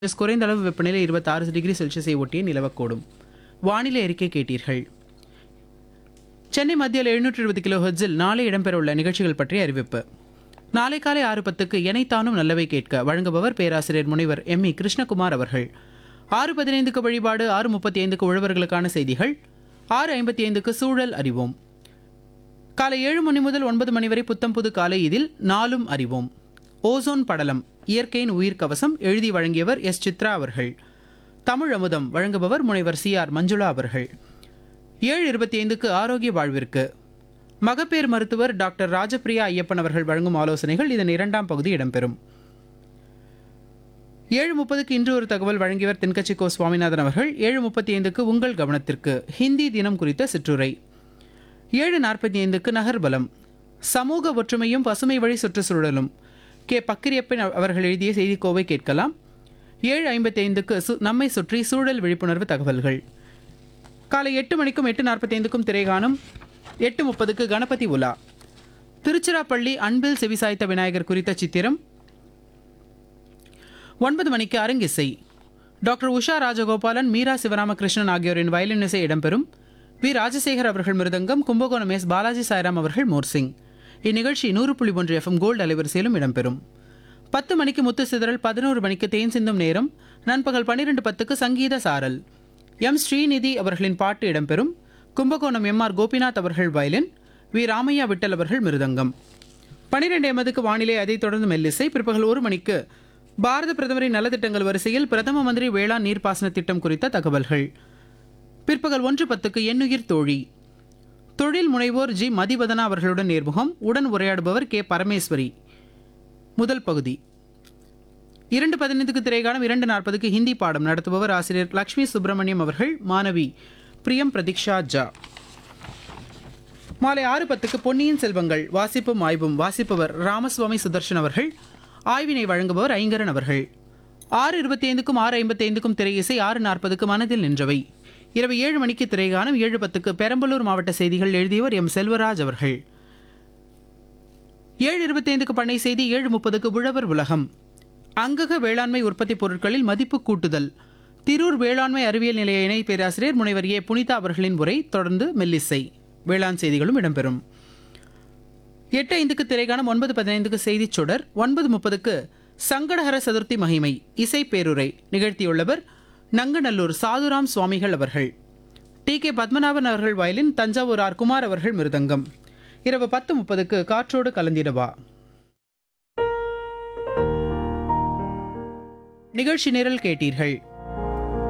Celsius குறைந்த அளவு வெப்பநிலை இருபத்தாறு டிகிரி செல்சியஸை ஒட்டியே நிலவக்கூடும் வானிலை அறிக்கை கேட்டீர்கள் சென்னை மத்தியில் எழுநூற்று இருபது கிலோ ஹெர்ட்ஸில் நாளை இடம்பெறவுள்ள நிகழ்ச்சிகள் பற்றிய அறிவிப்பு நாளை காலை ஆறு பத்துக்கு எனைத்தானும் நல்லவை கேட்க வழங்குபவர் பேராசிரியர் முனைவர் எம் இ கிருஷ்ணகுமார் அவர்கள் ஆறு பதினைந்துக்கு வழிபாடு ஆறு முப்பத்தி ஐந்துக்கு உழவர்களுக்கான செய்திகள் ஆறு ஐம்பத்தி ஐந்துக்கு சூழல் அறிவோம் காலை ஏழு மணி முதல் ஒன்பது மணி வரை புத்தம் புது காலை இதில் நாளும் அறிவோம் ஓசோன் படலம் இயற்கையின் உயிர் கவசம் எழுதி வழங்கியவர் எஸ் சித்ரா அவர்கள் தமிழ் அமுதம் வழங்குபவர் முனைவர் சி ஆர் மஞ்சுளா அவர்கள் ஏழு இருபத்தி ஐந்துக்கு ஆரோக்கிய வாழ்விற்கு மகப்பேறு மருத்துவர் டாக்டர் ராஜபிரியா ஐயப்பன் அவர்கள் வழங்கும் ஆலோசனைகள் இதன் இரண்டாம் பகுதி இடம்பெறும் ஏழு முப்பதுக்கு இன்று ஒரு தகவல் வழங்கியவர் தென்கட்சி கோ சுவாமிநாதன் அவர்கள் ஏழு முப்பத்தி ஐந்துக்கு உங்கள் கவனத்திற்கு ஹிந்தி தினம் குறித்த சிற்றுரை ஏழு நாற்பத்தி ஐந்துக்கு நகர்பலம் சமூக ஒற்றுமையும் பசுமை வழி சுற்றுச்சூழலும் கே பக்கிரியப்பன் அவர்கள் எழுதிய செய்திக்கோவை கேட்கலாம் ஏழு ஐம்பத்தி ஐந்துக்கு சு நம்மை சுற்றி சூழல் விழிப்புணர்வு தகவல்கள் காலை எட்டு மணிக்கும் எட்டு நாற்பத்தி ஐந்துக்கும் திரைகாணும் எட்டு முப்பதுக்கு கணபதி உலா திருச்சிராப்பள்ளி அன்பில் செவிசாய்த்த விநாயகர் குறித்த சித்திரம் ஒன்பது மணிக்கு அரங்கிசை டாக்டர் உஷா ராஜகோபாலன் மீரா சிவராமகிருஷ்ணன் ஆகியோரின் வயலின் இசை இடம்பெறும் வி ராஜசேகர் அவர்கள் மிருதங்கம் கும்பகோணம் எஸ் பாலாஜி சாய்ராம் அவர்கள் மோர்சிங் இந்நிகழ்ச்சி நூறு புள்ளி ஒன்று எஃப்எம் கோல்டு அலைவரிசையிலும் இடம்பெறும் பத்து மணிக்கு முத்து சிதறல் பதினோரு மணிக்கு தேன் சிந்தும் நேரம் நண்பகல் பன்னிரெண்டு பத்துக்கு சங்கீத சாரல் எம் ஸ்ரீநிதி அவர்களின் பாட்டு இடம்பெறும் கும்பகோணம் எம் ஆர் கோபிநாத் அவர்கள் வயலின் வி ராமையா விட்டல் அவர்கள் மிருதங்கம் பனிரெண்டு எமதுக்கு வானிலை அதைத் தொடர்ந்து மெல்லிசை பிற்பகல் ஒரு மணிக்கு பாரத பிரதமரின் நலத்திட்டங்கள் வரிசையில் பிரதம மந்திரி வேளாண் நீர்ப்பாசன திட்டம் குறித்த தகவல்கள் பிற்பகல் ஒன்று பத்துக்கு எண்ணுயிர் தோழி தொழில் முனைவோர் ஜி மதிவதனா அவர்களுடன் நேர்முகம் உடன் உரையாடுபவர் கே பரமேஸ்வரி முதல் பகுதி இரண்டு பதினைந்துக்கு திரைகாலம் இரண்டு நாற்பதுக்கு ஹிந்தி பாடம் நடத்துபவர் ஆசிரியர் லக்ஷ்மி சுப்பிரமணியம் அவர்கள் மாணவி பிரியம் பிரதீக்ஷா ஜா மாலை ஆறு பத்துக்கு பொன்னியின் செல்வங்கள் வாசிப்பும் ஆய்வும் வாசிப்பவர் ராமசுவாமி சுதர்ஷன் அவர்கள் ஆய்வினை வழங்குபவர் ஐங்கரன் அவர்கள் ஆறு இருபத்தி ஐந்துக்கும் ஆறு ஐம்பத்தி ஐந்துக்கும் திரை இசை ஆறு நாற்பதுக்கு மனதில் நின்றவை இரவு ஏழு மணிக்கு திரைகானம் ஏழு பத்துக்கு பெரம்பலூர் மாவட்ட செய்திகள் எழுதியவர் எம் செல்வராஜ் அவர்கள் ஏழு இருபத்தி ஐந்துக்கு பண்ணை செய்தி ஏழு முப்பதுக்கு உழவர் உலகம் அங்கக வேளாண்மை உற்பத்தி பொருட்களில் மதிப்பு கூட்டுதல் திரூர் வேளாண்மை அறிவியல் நிலைய இணை பேராசிரியர் முனைவர் ஏ புனிதா அவர்களின் உரை தொடர்ந்து மெல்லிசை வேளாண் செய்திகளும் இடம்பெறும் எட்டு ஐந்துக்கு திரைக்கானம் ஒன்பது பதினைந்துக்கு செய்திச் சுடர் ஒன்பது முப்பதுக்கு சங்கடஹர சதுர்த்தி மகிமை இசை பேருரை நிகழ்த்தியுள்ளவர் நங்கநல்லூர் சாதுராம் சுவாமிகள் அவர்கள் டி கே பத்மநாபன் அவர்கள் வயலின் தஞ்சாவூர் ஆர் குமார் அவர்கள் மிருதங்கம் இரவு பத்து முப்பதுக்கு காற்றோடு கலந்திடவா நிகழ்ச்சி நிரல் கேட்டீர்கள்